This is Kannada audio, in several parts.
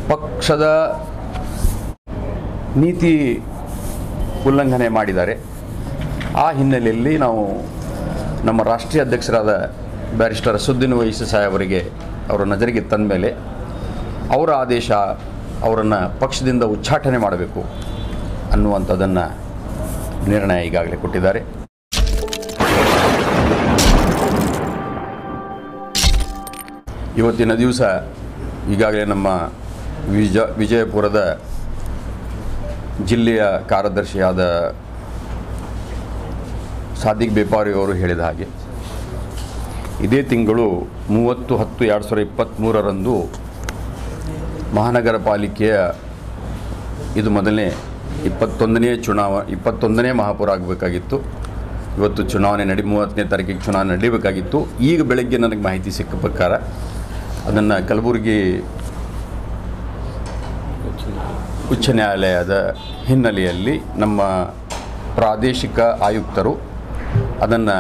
ಪಕ್ಷದ ನೀತಿ ಉಲ್ಲಂಘನೆ ಮಾಡಿದ್ದಾರೆ ಆ ಹಿನ್ನೆಲೆಯಲ್ಲಿ ನಾವು ನಮ್ಮ ರಾಷ್ಟ್ರೀಯ ಅಧ್ಯಕ್ಷರಾದ ಬ್ಯಾರಿಸ್ಟರ್ ಅಸುದ್ದೀನ್ ವೈಸಿ ಸಾಹೇಬರಿಗೆ ಅವರ ನಜರಿಗೆ ತಂದ ಮೇಲೆ ಅವರ ಆದೇಶ ಅವರನ್ನು ಪಕ್ಷದಿಂದ ಉಚ್ಚಾಟನೆ ಮಾಡಬೇಕು ಅನ್ನುವಂಥದ್ದನ್ನು ನಿರ್ಣಯ ಈಗಾಗಲೇ ಕೊಟ್ಟಿದ್ದಾರೆ ಇವತ್ತಿನ ದಿವಸ ಈಗಾಗಲೇ ನಮ್ಮ ವಿಜ ವಿಜಯಪುರದ ಜಿಲ್ಲೆಯ ಕಾರ್ಯದರ್ಶಿಯಾದ ಸಾದಿಕ್ ಬೇಪಾರಿ ಅವರು ಹೇಳಿದ ಹಾಗೆ ಇದೇ ತಿಂಗಳು ಮೂವತ್ತು ಹತ್ತು ಎರಡು ಸಾವಿರದ ಇಪ್ಪತ್ತ್ಮೂರರಂದು ಮಹಾನಗರ ಪಾಲಿಕೆಯ ಇದು ಮೊದಲನೇ ಇಪ್ಪತ್ತೊಂದನೇ ಚುನಾವ ಇಪ್ಪತ್ತೊಂದನೇ ಮಹಾಪೌರ ಆಗಬೇಕಾಗಿತ್ತು ಇವತ್ತು ಚುನಾವಣೆ ನಡಿ ಮೂವತ್ತನೇ ತಾರೀಕಿಗೆ ಚುನಾವಣೆ ನಡೀಬೇಕಾಗಿತ್ತು ಈಗ ಬೆಳಗ್ಗೆ ನನಗೆ ಮಾಹಿತಿ ಸಿಕ್ಕ ಪ್ರಕಾರ ಅದನ್ನು ಕಲಬುರಗಿ ಉಚ್ಚ ನ್ಯಾಯಾಲಯದ ಹಿನ್ನೆಲೆಯಲ್ಲಿ ನಮ್ಮ ಪ್ರಾದೇಶಿಕ ಆಯುಕ್ತರು ಅದನ್ನು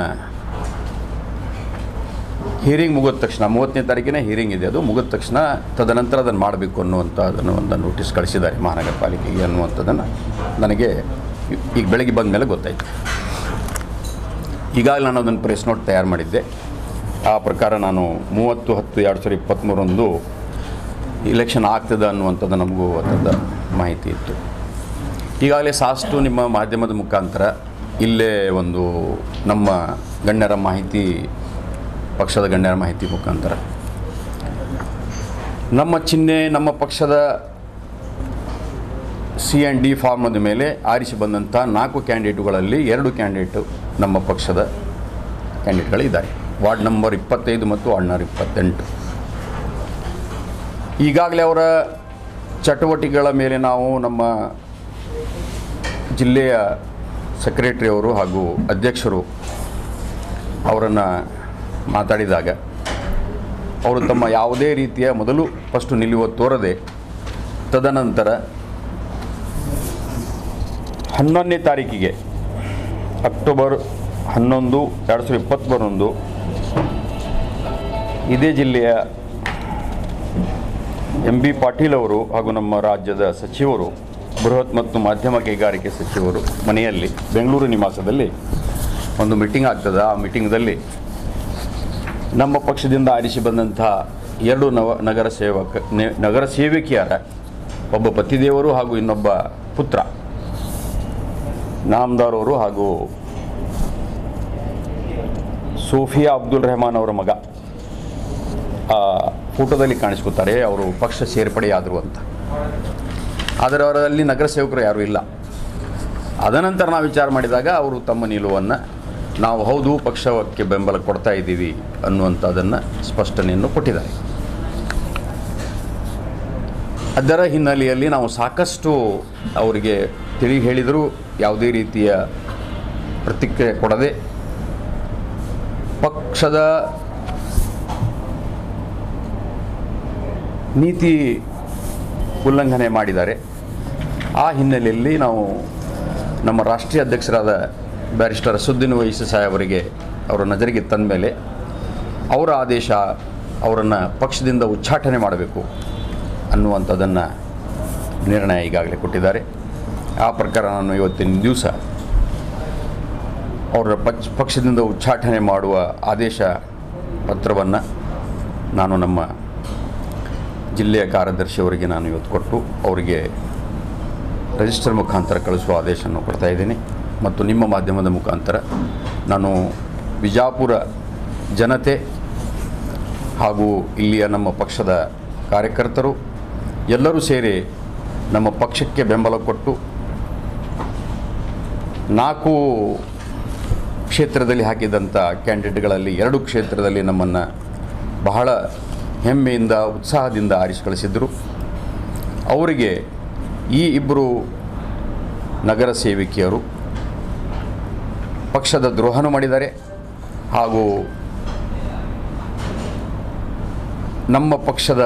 ಹಿಯರಿಂಗ್ ಮುಗಿದ ತಕ್ಷಣ ಮೂವತ್ತನೇ ತಾರೀಕಿನ ಹಿಯರಿಂಗ್ ಇದೆ ಅದು ಮುಗಿದ ತಕ್ಷಣ ತದನಂತರ ಅದನ್ನು ಮಾಡಬೇಕು ಅನ್ನುವಂಥ ಅದನ್ನು ಒಂದು ನೋಟಿಸ್ ಕಳಿಸಿದ್ದಾರೆ ಮಹಾನಗರ ಪಾಲಿಕೆಗೆ ಅನ್ನುವಂಥದ್ದನ್ನು ನನಗೆ ಈಗ ಬೆಳಗ್ಗೆ ಬಂದ ಮೇಲೆ ಗೊತ್ತಾಯಿತು ಈಗಾಗಲೇ ನಾನು ಅದನ್ನು ಪ್ರೆಸ್ ನೋಟ್ ತಯಾರು ಮಾಡಿದ್ದೆ ಆ ಪ್ರಕಾರ ನಾನು ಮೂವತ್ತು ಹತ್ತು ಎರಡು ಸಾವಿರದ ಇಪ್ಪತ್ತ್ಮೂರರಂದು ಇಲೆಕ್ಷನ್ ಆಗ್ತದೆ ಅನ್ನುವಂಥದ್ದು ನಮಗೂ ಅದರದ ಮಾಹಿತಿ ಇತ್ತು ಈಗಾಗಲೇ ಸಾಷ್ಟು ನಿಮ್ಮ ಮಾಧ್ಯಮದ ಮುಖಾಂತರ ಇಲ್ಲೇ ಒಂದು ನಮ್ಮ ಗಣ್ಯರ ಮಾಹಿತಿ ಪಕ್ಷದ ಗಣ್ಯರ ಮಾಹಿತಿ ಮುಖಾಂತರ ನಮ್ಮ ಚಿಹ್ನೆ ನಮ್ಮ ಪಕ್ಷದ ಸಿ ಆ್ಯಂಡ್ ಡಿ ಫಾರ್ಮದ ಮೇಲೆ ಆರಿಸಿ ಬಂದಂಥ ನಾಲ್ಕು ಕ್ಯಾಂಡಿಡೇಟುಗಳಲ್ಲಿ ಎರಡು ಕ್ಯಾಂಡಿಡೇಟು ನಮ್ಮ ಪಕ್ಷದ ಕ್ಯಾಂಡಿಡೇಟ್ಗಳಿದ್ದಾರೆ ವಾರ್ಡ್ ನಂಬರ್ ಇಪ್ಪತ್ತೈದು ಮತ್ತು ವಾರ್ಡ್ ನಂಬರ್ ಇಪ್ಪತ್ತೆಂಟು ಈಗಾಗಲೇ ಅವರ ಚಟುವಟಿಕೆಗಳ ಮೇಲೆ ನಾವು ನಮ್ಮ ಜಿಲ್ಲೆಯ ಸೆಕ್ರೆಟರಿ ಅವರು ಹಾಗೂ ಅಧ್ಯಕ್ಷರು ಅವರನ್ನು ಮಾತಾಡಿದಾಗ ಅವರು ತಮ್ಮ ಯಾವುದೇ ರೀತಿಯ ಮೊದಲು ಫಸ್ಟು ನಿಲ್ಲುವ ತೋರದೆ ತದನಂತರ ಹನ್ನೊಂದನೇ ತಾರೀಕಿಗೆ ಅಕ್ಟೋಬರ್ ಹನ್ನೊಂದು ಎರಡು ಸಾವಿರದ ಇಪ್ಪತ್ತ್ಮೂರರಂದು ಇದೇ ಜಿಲ್ಲೆಯ ಎಂ ಬಿ ಪಾಟೀಲ್ ಅವರು ಹಾಗೂ ನಮ್ಮ ರಾಜ್ಯದ ಸಚಿವರು ಬೃಹತ್ ಮತ್ತು ಮಾಧ್ಯಮ ಕೈಗಾರಿಕೆ ಸಚಿವರು ಮನೆಯಲ್ಲಿ ಬೆಂಗಳೂರು ನಿವಾಸದಲ್ಲಿ ಒಂದು ಮೀಟಿಂಗ್ ಆಗ್ತದೆ ಆ ಮೀಟಿಂಗ್ದಲ್ಲಿ ನಮ್ಮ ಪಕ್ಷದಿಂದ ಆರಿಸಿ ಬಂದಂಥ ಎರಡು ನವ ನಗರ ಸೇವಕ ನೆ- ನಗರ ಸೇವಕಿಯರ ಒಬ್ಬ ಪತಿದೇವರು ಹಾಗೂ ಇನ್ನೊಬ್ಬ ಪುತ್ರ ನಾಮದಾರ್ ಅವರು ಹಾಗೂ ಸೋಫಿಯಾ ಅಬ್ದುಲ್ ರೆಹಮಾನ್ ಅವರ ಮಗ ಆ ಫೋಟೋದಲ್ಲಿ ಕಾಣಿಸ್ಕೊತಾರೆ ಅವರು ಪಕ್ಷ ಸೇರ್ಪಡೆಯಾದರು ಅಂತ ಆದರೆ ಅವರಲ್ಲಿ ನಗರ ಸೇವಕರು ಯಾರೂ ಇಲ್ಲ ಅದನಂತರ ನಾವು ವಿಚಾರ ಮಾಡಿದಾಗ ಅವರು ತಮ್ಮ ನಿಲುವನ್ನು ನಾವು ಹೌದು ಪಕ್ಷಕ್ಕೆ ಬೆಂಬಲ ಕೊಡ್ತಾ ಇದ್ದೀವಿ ಅನ್ನುವಂಥದ್ದನ್ನು ಸ್ಪಷ್ಟನೆಯನ್ನು ಕೊಟ್ಟಿದ್ದಾರೆ ಅದರ ಹಿನ್ನೆಲೆಯಲ್ಲಿ ನಾವು ಸಾಕಷ್ಟು ಅವರಿಗೆ ತಿಳಿ ಹೇಳಿದರೂ ಯಾವುದೇ ರೀತಿಯ ಪ್ರತಿಕ್ರಿಯೆ ಕೊಡದೆ ಪಕ್ಷದ ನೀತಿ ಉಲ್ಲಂಘನೆ ಮಾಡಿದ್ದಾರೆ ಆ ಹಿನ್ನೆಲೆಯಲ್ಲಿ ನಾವು ನಮ್ಮ ರಾಷ್ಟ್ರೀಯ ಅಧ್ಯಕ್ಷರಾದ ಬ್ಯಾರಿಸ್ಟರ್ ಅಸುದ್ದೀನ್ ವೈಸಿ ಸಾಹೇಬರಿಗೆ ಅವರ ನಜರಿಗೆ ತಂದ ಮೇಲೆ ಅವರ ಆದೇಶ ಅವರನ್ನು ಪಕ್ಷದಿಂದ ಉಚ್ಚಾಟನೆ ಮಾಡಬೇಕು ಅನ್ನುವಂಥದ್ದನ್ನು ನಿರ್ಣಯ ಈಗಾಗಲೇ ಕೊಟ್ಟಿದ್ದಾರೆ ಆ ಪ್ರಕಾರ ನಾನು ಇವತ್ತಿನ ದಿವಸ ಅವರ ಪಕ್ಷ ಪಕ್ಷದಿಂದ ಉಚ್ಚಾಟನೆ ಮಾಡುವ ಆದೇಶ ಪತ್ರವನ್ನು ನಾನು ನಮ್ಮ ಜಿಲ್ಲೆಯ ಕಾರ್ಯದರ್ಶಿಯವರಿಗೆ ನಾನು ಇವತ್ತು ಕೊಟ್ಟು ಅವರಿಗೆ ರಿಜಿಸ್ಟರ್ ಮುಖಾಂತರ ಕಳಿಸುವ ಆದೇಶವನ್ನು ಕೊಡ್ತಾ ಇದ್ದೀನಿ ಮತ್ತು ನಿಮ್ಮ ಮಾಧ್ಯಮದ ಮುಖಾಂತರ ನಾನು ವಿಜಾಪುರ ಜನತೆ ಹಾಗೂ ಇಲ್ಲಿಯ ನಮ್ಮ ಪಕ್ಷದ ಕಾರ್ಯಕರ್ತರು ಎಲ್ಲರೂ ಸೇರಿ ನಮ್ಮ ಪಕ್ಷಕ್ಕೆ ಬೆಂಬಲ ಕೊಟ್ಟು ನಾಲ್ಕು ಕ್ಷೇತ್ರದಲ್ಲಿ ಹಾಕಿದಂಥ ಕ್ಯಾಂಡಿಡೇಟ್ಗಳಲ್ಲಿ ಎರಡು ಕ್ಷೇತ್ರದಲ್ಲಿ ನಮ್ಮನ್ನು ಬಹಳ ಹೆಮ್ಮೆಯಿಂದ ಉತ್ಸಾಹದಿಂದ ಆರಿಸಿ ಕಳಿಸಿದ್ದರು ಅವರಿಗೆ ಈ ಇಬ್ಬರು ನಗರ ಸೇವಕಿಯರು ಪಕ್ಷದ ದ್ರೋಹನೂ ಮಾಡಿದ್ದಾರೆ ಹಾಗೂ ನಮ್ಮ ಪಕ್ಷದ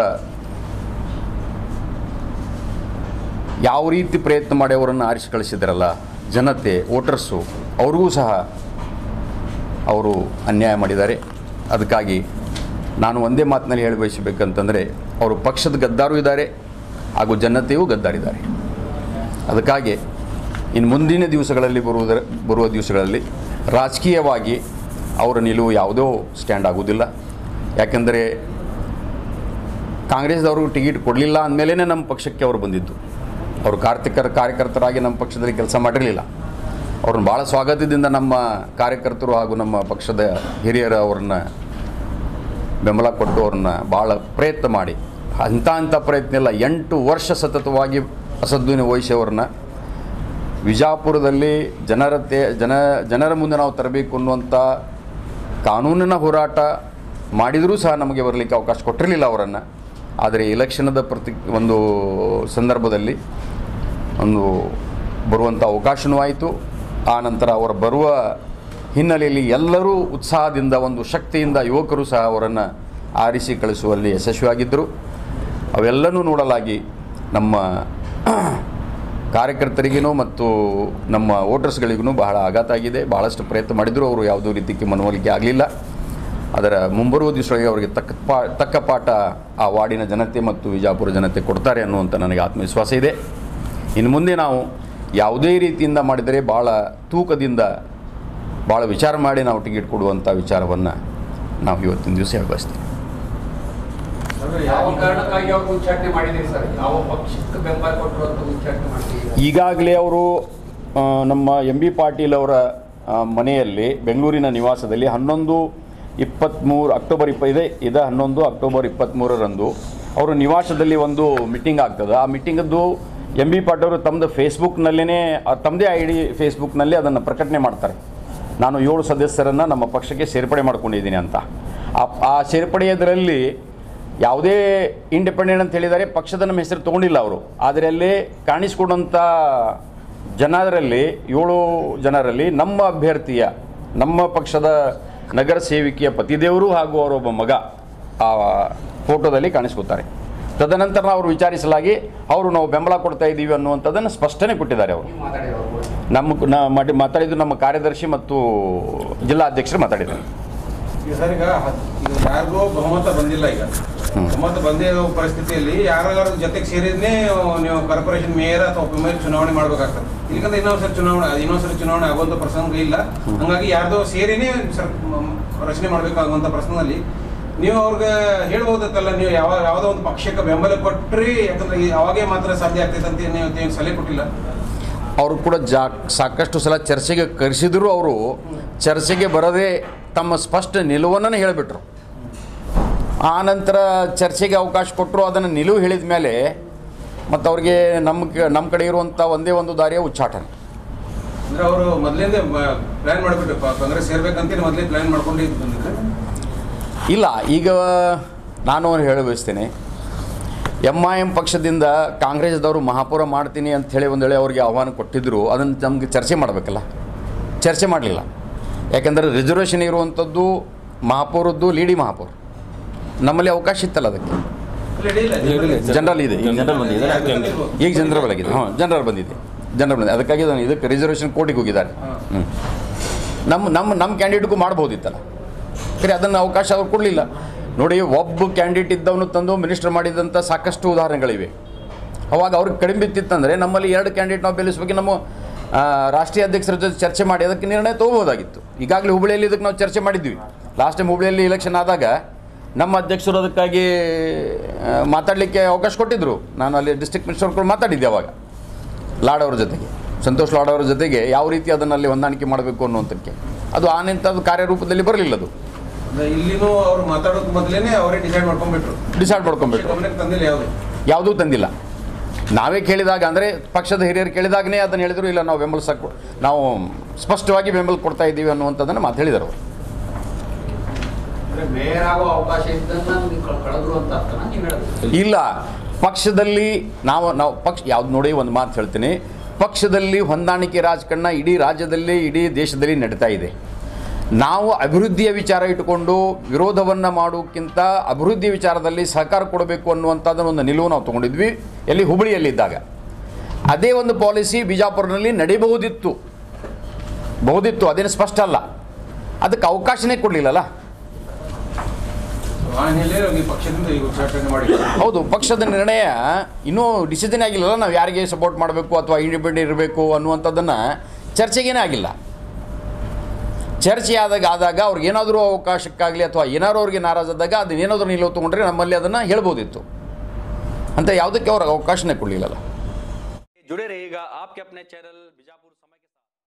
ಯಾವ ರೀತಿ ಪ್ರಯತ್ನ ಮಾಡಿ ಅವರನ್ನು ಆರಿಸಿ ಕಳಿಸಿದ್ರಲ್ಲ ಜನತೆ ವೋಟರ್ಸು ಅವ್ರಿಗೂ ಸಹ ಅವರು ಅನ್ಯಾಯ ಮಾಡಿದ್ದಾರೆ ಅದಕ್ಕಾಗಿ ನಾನು ಒಂದೇ ಮಾತಿನಲ್ಲಿ ಹೇಳಿ ಬಯಸಬೇಕಂತಂದರೆ ಅವರು ಪಕ್ಷದ ಗದ್ದಾರು ಇದ್ದಾರೆ ಹಾಗೂ ಜನತೆಯೂ ಗದ್ದಾರಿದ್ದಾರೆ ಅದಕ್ಕಾಗಿ ಇನ್ನು ಮುಂದಿನ ದಿವಸಗಳಲ್ಲಿ ಬರುವುದರ ಬರುವ ದಿವಸಗಳಲ್ಲಿ ರಾಜಕೀಯವಾಗಿ ಅವರ ನಿಲುವು ಯಾವುದೋ ಸ್ಟ್ಯಾಂಡ್ ಆಗುವುದಿಲ್ಲ ಯಾಕೆಂದರೆ ಕಾಂಗ್ರೆಸ್ದವರು ಟಿಕೆಟ್ ಕೊಡಲಿಲ್ಲ ಅಂದಮೇಲೆ ನಮ್ಮ ಪಕ್ಷಕ್ಕೆ ಅವರು ಬಂದಿದ್ದು ಅವರು ಕಾರ್ತಿಕರ ಕಾರ್ಯಕರ್ತರಾಗಿ ನಮ್ಮ ಪಕ್ಷದಲ್ಲಿ ಕೆಲಸ ಮಾಡಿರಲಿಲ್ಲ ಅವ್ರನ್ನ ಭಾಳ ಸ್ವಾಗತದಿಂದ ನಮ್ಮ ಕಾರ್ಯಕರ್ತರು ಹಾಗೂ ನಮ್ಮ ಪಕ್ಷದ ಹಿರಿಯರು ಅವ್ರನ್ನ ಬೆಂಬಲ ಕೊಟ್ಟು ಅವ್ರನ್ನ ಭಾಳ ಪ್ರಯತ್ನ ಮಾಡಿ ಅಂಥ ಅಂಥ ಪ್ರಯತ್ನ ಇಲ್ಲ ಎಂಟು ವರ್ಷ ಸತತವಾಗಿ ಅಸದ್ದುವಿನ ವಹಿಸಿ ಅವ್ರನ್ನ ವಿಜಾಪುರದಲ್ಲಿ ಜನರತೆ ಜನ ಜನರ ಮುಂದೆ ನಾವು ತರಬೇಕು ಅನ್ನುವಂಥ ಕಾನೂನಿನ ಹೋರಾಟ ಮಾಡಿದರೂ ಸಹ ನಮಗೆ ಬರಲಿಕ್ಕೆ ಅವಕಾಶ ಕೊಟ್ಟಿರಲಿಲ್ಲ ಅವರನ್ನು ಆದರೆ ಎಲೆಕ್ಷನದ ಪ್ರತಿ ಒಂದು ಸಂದರ್ಭದಲ್ಲಿ ಒಂದು ಬರುವಂಥ ಅವಕಾಶವೂ ಆಯಿತು ಆ ನಂತರ ಅವರು ಬರುವ ಹಿನ್ನೆಲೆಯಲ್ಲಿ ಎಲ್ಲರೂ ಉತ್ಸಾಹದಿಂದ ಒಂದು ಶಕ್ತಿಯಿಂದ ಯುವಕರು ಸಹ ಅವರನ್ನು ಆರಿಸಿ ಕಳಿಸುವಲ್ಲಿ ಯಶಸ್ವಿಯಾಗಿದ್ದರು ಅವೆಲ್ಲನೂ ನೋಡಲಾಗಿ ನಮ್ಮ ಕಾರ್ಯಕರ್ತರಿಗೂ ಮತ್ತು ನಮ್ಮ ವೋಟರ್ಸ್ಗಳಿಗೂ ಬಹಳ ಆಘಾತ ಆಗಿದೆ ಭಾಳಷ್ಟು ಪ್ರಯತ್ನ ಮಾಡಿದರೂ ಅವರು ಯಾವುದೋ ರೀತಿಗೆ ಮನವೊಲಿಕೆ ಆಗಲಿಲ್ಲ ಅದರ ಮುಂಬರುವ ದಿವಸಗಳಿಗೆ ಅವರಿಗೆ ತಕ್ಕ ಪಾ ತಕ್ಕ ಪಾಠ ಆ ವಾರ್ಡಿನ ಜನತೆ ಮತ್ತು ವಿಜಾಪುರ ಜನತೆ ಕೊಡ್ತಾರೆ ಅನ್ನುವಂಥ ನನಗೆ ಆತ್ಮವಿಶ್ವಾಸ ಇದೆ ಇನ್ನು ಮುಂದೆ ನಾವು ಯಾವುದೇ ರೀತಿಯಿಂದ ಮಾಡಿದರೆ ಭಾಳ ತೂಕದಿಂದ ಭಾಳ ವಿಚಾರ ಮಾಡಿ ನಾವು ಟಿಕೆಟ್ ಕೊಡುವಂಥ ವಿಚಾರವನ್ನು ನಾವು ಇವತ್ತಿನ ದಿವಸ ಹೇಳಿ ಬಯಸ್ತೀವಿ ಯಾವ ಕಾರಣಕ್ಕಾಗಿ ಅವರು ಉಚ್ಚಾಟನೆ ಮಾಡಿದ್ದೀರಿ ಸರ್ ಯಾವ ಪಕ್ಷಕ್ಕೆ ಬೆಂಬಲ ಕೊಟ್ಟರು ಅಂತ ಉಚ್ಚಾಟನೆ ಮಾಡ್ತಿದ್ದೀರಾ ಈಗಾಗಲೇ ಅವರು ಆ, ನಮ್ಮ ಎಂ ಬಿ ಪಾಟೀಲ್ ಅವರ ಆ, ಮನೆಯಲ್ಲಿ ಬೆಂಗಳೂರಿನ ನಿವಾಸದಲ್ಲಿ ಹನ್ನೊಂದು ಇಪ್ಪತ್ತ್ಮೂರು ಅಕ್ಟೋಬರ್ ಇಪ್ಪ ಇದೆ ಇದೆ ಹನ್ನೊಂದು ಅಕ್ಟೋಬರ್ ಇಪ್ಪತ್ತ್ಮೂರರಂದು ಅವರ ನಿವಾಸದಲ್ಲಿ ಒಂದು ಮೀಟಿಂಗ್ ಆಗ್ತದೆ ಆ ಮೀಟಿಂಗದ್ದು ಎಂ ಬಿ ಪಾಟೀಲ್ ಅವರು ತಮ್ಮದು ಫೇಸ್ಬುಕ್ನಲ್ಲೇ ತಮ್ಮದೇ ಐ ಡಿ ಫೇಸ್ಬುಕ್ನಲ್ಲಿ ಅದನ್ನು ಪ್ರಕಟಣೆ ಮಾಡ್ತಾರೆ ನಾನು ಏಳು ಸದಸ್ಯರನ್ನು ನಮ್ಮ ಪಕ್ಷಕ್ಕೆ ಸೇರ್ಪಡೆ ಮಾಡ್ಕೊಂಡಿದ್ದೀನಿ ಅಂತ ಆ- ಆ ಸೇರ್ಪಡೆಯದರಲ್ಲಿ ಯಾವುದೇ ಇಂಡಿಪೆಂಡೆಂಟ್ ಅಂತ ಹೇಳಿದ್ದಾರೆ ಪಕ್ಷದ ನಮ್ಮ ಹೆಸರು ತೊಗೊಂಡಿಲ್ಲ ಅವರು ಆದರೆ ಅಲ್ಲಿ ಕಾಣಿಸ್ಕೊಂಡಂಥ ಜನರಲ್ಲಿ ಏಳು ಜನರಲ್ಲಿ ನಮ್ಮ ಅಭ್ಯರ್ಥಿಯ ನಮ್ಮ ಪಕ್ಷದ ನಗರ ಸೇವಿಕೆಯ ಪತಿದೇವರು ಹಾಗೂ ಅವರೊಬ್ಬ ಮಗ ಆ ಫೋಟೋದಲ್ಲಿ ಕಾಣಿಸ್ಕೊತಾರೆ ತದನಂತರ ಅವರು ವಿಚಾರಿಸಲಾಗಿ ಅವರು ನಾವು ಬೆಂಬಲ ಕೊಡ್ತಾ ಇದ್ದೀವಿ ಅನ್ನುವಂಥದ್ದನ್ನು ಸ್ಪಷ್ಟನೆ ಕೊಟ್ಟಿದ್ದಾರೆ ಅವರು ನೀವು ಮಾತಾಡಿದವರು ನಮ್ಮ ನ- ಮಾಡಿ ಮಾತಾಡಿದ್ದು ನಮ್ಮ ಕಾರ್ಯದರ್ಶಿ ಮತ್ತು ಜಿಲ್ಲಾಧ್ಯಕ್ಷರು ಮಾತಾಡಿದ್ದಾರೆ ಈಗ ಸರ್ ಈಗ ಹತ್- ಈಗ ಯಾರಿಗೂ ಬಹುಮತ ಬಂದಿಲ್ಲ ಈಗ ಬಹುಮತ ಬಂದೇ ಇರೋ ಪರಿಸ್ಥಿತಿಯಲ್ಲಿ ಯಾರ್ಯಾರ ಜೊತೆಗೆ ಸೇರಿದ್ನೇ ನೀವು ಕಾರ್ಪೊರೇಷನ್ ಮೇಯರ್ ಅಥವಾ ಉಪ ಮೇಯರ್ ಚುನಾವಣೆ ಮಾಡ್ಬೇಕಾಗ್ತದೆ ಇಲ್ಲಿಕಂದ್ರೆ ಇನ್ನೊಂದ್ಸರಿ ಚುನಾವಣೆ ಇನ್ನೊಂದ್ಸರಿ ಚುನಾವಣೆ ಆಗುವಂತ ಪ್ರಸಂಗ ಇಲ್ಲ ಹಂಗಾಗಿ ಯಾರ್ದೋ ಸೇರಿನೇ ಸರ್ ಮ- ರಚನೆ ಮಾಡಬೇಕಾಗುವಂತ ಪ್ರಶ್ನೆಯಲ್ಲಿ ನೀವು ಅವ್ರಿಗೆ ಹೇಳ್ಬೋದತ್ತಲ್ಲ ನೀವು ಯಾವ ಯಾವುದೋ ಒಂದು ಪಕ್ಷಕ್ಕೆ ಬೆಂಬಲ ಕೊಟ್ರಿ ಯಾಕಂದ್ರೆ ಈ ಅವಾಗೇ ಮಾತ್ರ ಸಾಧ್ಯ ಆಗ್ತೈತೆ ಅಂತ ನೀವು ನೀವು ಸಲಹೆ ಕೊಟ್ಟಿಲ್ಲ ಅವರು ಕೂಡ ಜಾ ಸಾಕಷ್ಟು ಸಲ ಚರ್ಚೆಗೆ ಕರೆಸಿದರೂ ಅವರು ಚರ್ಚೆಗೆ ಬರದೇ ತಮ್ಮ ಸ್ಪಷ್ಟ ನಿಲುವನ್ನು ಹೇಳಿಬಿಟ್ರು ಆ ನಂತರ ಚರ್ಚೆಗೆ ಅವಕಾಶ ಕೊಟ್ಟರು ಅದನ್ನು ನಿಲುವು ಹೇಳಿದ ಮೇಲೆ ಮತ್ತು ಅವ್ರಿಗೆ ನಮ್ಮ ಕ- ನಮ್ಮ ಕಡೆ ಇರುವಂಥ ಒಂದೇ ಒಂದು ದಾರಿಯ ಉಚ್ಚಾಟನೆ ಅಂದ್ರೆ ಅವರು ಮೊದಲಿಂದ ಪ್ಲಾನ್ ಮಾಡಿಬಿಟ್ಟು ಕಾಂಗ್ರೆಸ್ ಸೇರ್ಬೇಕಂತ ಮೊದಲೇ ಪ್ಲಾನ್ ಮಾಡ್ಕೊಂಡು ಬಂದಿದ್ರೆ ಇಲ್ಲ ಈಗ ನಾನು ಹೇಳ ಬಯಸ್ತೇನೆ ಎಮ್ ಐ ಎಮ್ ಪಕ್ಷದಿಂದ ಕಾಂಗ್ರೆಸ್ದವರು ಮಹಾಪೌರ ಮಾಡ್ತೀನಿ ಅಂತ ಹೇಳಿ ಒಂದು ವೇಳೆ ಅವ್ರಿಗೆ ಆಹ್ವಾನ ಕೊಟ್ಟಿದ್ದರು ಅದನ್ನು ನಮಗೆ ಚರ್ಚೆ ಮಾಡಬೇಕಲ್ಲ ಚರ್ಚೆ ಮಾಡಲಿಲ್ಲ ಯಾಕೆಂದರೆ ರಿಸರ್ವೇಷನ್ ಇರುವಂಥದ್ದು ಮಹಾಪೌರದ್ದು ಲೀಡಿ ಮಹಾಪೌರ್ ನಮ್ಮಲ್ಲಿ ಅವಕಾಶ ಇತ್ತಲ್ಲ ಅದಕ್ಕೆ ಜನರಲ್ ಇದೆ ಈಗ ಜನರಲ್ ಬಂದಿದೆ ಈಗ ಜನರಲ್ ಆಗಿದೆ ಹಾಂ ಜನರಲ್ ಬಂದಿದೆ ಜನರಲ್ ಬಂದಿದೆ ಅದಕ್ಕಾಗಿ ನಾನು ಇದಕ್ಕೆ ರಿಸರ್ವೇಷನ್ ಕೋರ್ಟಿಗೆ ಹೋಗಿದ್ದಾರೆ ಹ್ಞೂ ನಮ್ಮ ನಮ್ಮ ನಮ್ಮ ಕ್ಯಾಂಡಿಡೇಟ್ಗೂ ಮಾಡ್ಬೋದಿತ್ತಲ್ಲ ಸರಿ ಅದನ್ನು ಅವಕಾಶ ಅವ್ರು ಕೊಡಲಿಲ್ಲ ನೋಡಿ ಒಬ್ಬ ಕ್ಯಾಂಡಿಡೇಟ್ ಇದ್ದವನು ತಂದು ಮಿನಿಸ್ಟರ್ ಮಾಡಿದಂಥ ಸಾಕಷ್ಟು ಉದಾಹರಣೆಗಳಿವೆ ಅವಾಗ ಅವ್ರಿಗೆ ಕಡಿಮೆ ಬಿತ್ತಿತ್ತಂದರೆ ನಮ್ಮಲ್ಲಿ ಎರಡು ಕ್ಯಾಂಡಿಡೇಟ್ ನಾವು ಬೆಳೆಸಬೇಕು ನಮ್ಮ ಆ, ರಾಷ್ಟ್ರೀಯ ಅಧ್ಯಕ್ಷರ ಜೊತೆ ಚರ್ಚೆ ಮಾಡಿ ಅದಕ್ಕೆ ನಿರ್ಣಯ ತೊಗೋಬೋದಾಗಿತ್ತು ಈಗಾಗಲೇ ಹುಬ್ಬಳ್ಳಿಯಲ್ಲಿ ಇದಕ್ಕೆ ನಾವು ಚರ್ಚೆ ಮಾಡಿದ್ವಿ ಲಾಸ್ಟ್ ಟೈಮ್ ಹುಬ್ಬಳ್ಳಿಯಲ್ಲಿ ಎಲೆಕ್ಷನ್ ಆದಾಗ ನಮ್ಮ ಅಧ್ಯಕ್ಷರು ಅದಕ್ಕಾಗಿ ಆ, ಮಾತಾಡಲಿಕ್ಕೆ ಅವಕಾಶ ಕೊಟ್ಟಿದ್ದರು ನಾನು ಅಲ್ಲಿ ಡಿಸ್ಟ್ರಿಕ್ಟ್ ಮಿನಿಸ್ಟರ್ ಮಾತಾಡಿದ್ದೆ ಅವಾಗ ಲಾಡ್ ಅವ್ರ ಜೊತೆಗೆ ಸಂತೋಷ್ ಲಾಡ್ ಅವರ ಜೊತೆಗೆ ಯಾವ ರೀತಿ ಅದನ್ನು ಅಲ್ಲಿ ಹೊಂದಾಣಿಕೆ ಮಾಡಬೇಕು ಅನ್ನುವಂಥಕ್ಕೆ ಅದು ಆ ನಿಂತದ್ದು ಕಾರ್ಯರೂಪದಲ್ಲಿ ಬರಲಿಲ್ಲ ಅದು ಅಂದ್ರೆ ಇಲ್ಲಿನೂ ಅವ್ರು ಮಾತಾಡೋಕ್ ಮೊದಲೇನೆ ಅವರೇ ಡಿಸೈಡ್ ಮಾಡ್ಕೊಂಡ್ಬಿಟ್ರು ಡಿಸೈಡ್ ಮಾಡ್ಕೊಂಡ್ಬಿಟ್ರು ಗಮನಕ್ಕೆ ತಂದಿಲ್ಲ ಯಾವುದು ಯಾವುದೂ ತಂದಿಲ್ಲ ನಾವೇ ಕೇಳಿದಾಗ ಅಂದರೆ ಪಕ್ಷದ ಹಿರಿಯರು ಕೇಳಿದಾಗನೇ ಅದನ್ನು ಹೇಳಿದರು ಇಲ್ಲ ನಾವು ಬೆಂಬಲ ಸಾಕು ನಾವು ಸ್ಪಷ್ಟವಾಗಿ ಬೆಂಬಲ ಕೊಡ್ತಾ ಇದ್ದೀವಿ ಅನ್ನುವಂಥದ್ದನ್ನು ಮಾತು ಹೇಳಿದರು ಅವರು ಅಂದ್ರೆ ಮೇಯರ್ ಆಗೋ ಅವಕಾಶ ಇದ್ದನ್ನ ನೀವು ಕಳ್- ಕಳೆದ್ರು ಅಂತ ಅರ್ಥನ ನೀವು ಹೇಳೋದು ಇಲ್ಲ ಪಕ್ಷದಲ್ಲಿ ನಾವು ನಾವು ಪಕ್ಷ ಯಾವ್ದು ನೋಡಿ ಒಂದು ಮಾತು ಹೇಳ್ತೀನಿ ಪಕ್ಷದಲ್ಲಿ ಹೊಂದಾಣಿಕೆ ರಾಜಕಾರಣ ಇಡೀ ರಾಜ್ಯದಲ್ಲಿ ಇಡೀ ದೇಶದಲ್ಲಿ ನಡೀತಾ ಇದೆ ನಾವು ಅಭಿವೃದ್ಧಿಯ ವಿಚಾರ ಇಟ್ಟುಕೊಂಡು ವಿರೋಧವನ್ನು ಮಾಡೋಕ್ಕಿಂತ ಅಭಿವೃದ್ಧಿ ವಿಚಾರದಲ್ಲಿ ಸಹಕಾರ ಕೊಡಬೇಕು ಅನ್ನುವಂಥದ್ದನ್ನು ಒಂದು ನಿಲುವು ನಾವು ತೊಗೊಂಡಿದ್ವಿ ಎಲ್ಲಿ ಹುಬ್ಬಳ್ಳಿಯಲ್ಲಿದ್ದಾಗ ಅದೇ ಒಂದು ಪಾಲಿಸಿ ಬಿಜಾಪುರನಲ್ಲಿ ನಡೀಬಹುದಿತ್ತು ಬಹುದಿತ್ತು ಅದೇನು ಸ್ಪಷ್ಟ ಅಲ್ಲ ಅದಕ್ಕೆ ಅವಕಾಶನೇ ಕೊಡಲಿಲ್ಲಲ್ಲ ಆ ಹಿನ್ನೆಲೆಯಲ್ಲಿ ಈ ಪಕ್ಷದಿಂದ ಈಗ ಉಚ್ಚಾಟನೆ ಮಾಡಿ ಹೌದು ಪಕ್ಷದ ನಿರ್ಣಯ ಇನ್ನೂ ಡಿಸಿಷನ್ ಆಗಿಲ್ಲ ನಾವು ಯಾರಿಗೆ ಸಪೋರ್ಟ್ ಮಾಡಬೇಕು ಅಥವಾ ಇಂಡಿಪೆಂಡೆಂಟ್ ಇರಬೇಕು ಅನ್ನುವಂಥದ್ದನ್ನು ಚರ್ಚೆಗೇನೇ ಆಗಿಲ್ಲ ಚರ್ಚೆ ಆದಾಗ ಆದಾಗ ಅವ್ರಿಗೆ ಏನಾದರೂ ಅವಕಾಶಕ್ಕಾಗಲಿ ಅಥವಾ ಏನಾದ್ರು ಅವ್ರಿಗೆ ನಾರಾಜಾದಾಗ ಅದನ್ನ ಏನಾದರೂ ನಿಲುವು ತೊಗೊಂಡ್ರೆ ನಮ್ಮಲ್ಲಿ ಅದನ್ನು ಹೇಳ್ಬೋದಿತ್ತು ಅಂತ ಯಾವುದಕ್ಕೆ ಅವ್ರಿಗೆ ಅವಕಾಶನೇ ಕೊಡಲಿಲ್ಲಲ್ಲ जुड़े रहिएगा आपके अपने चैनल बीजापुर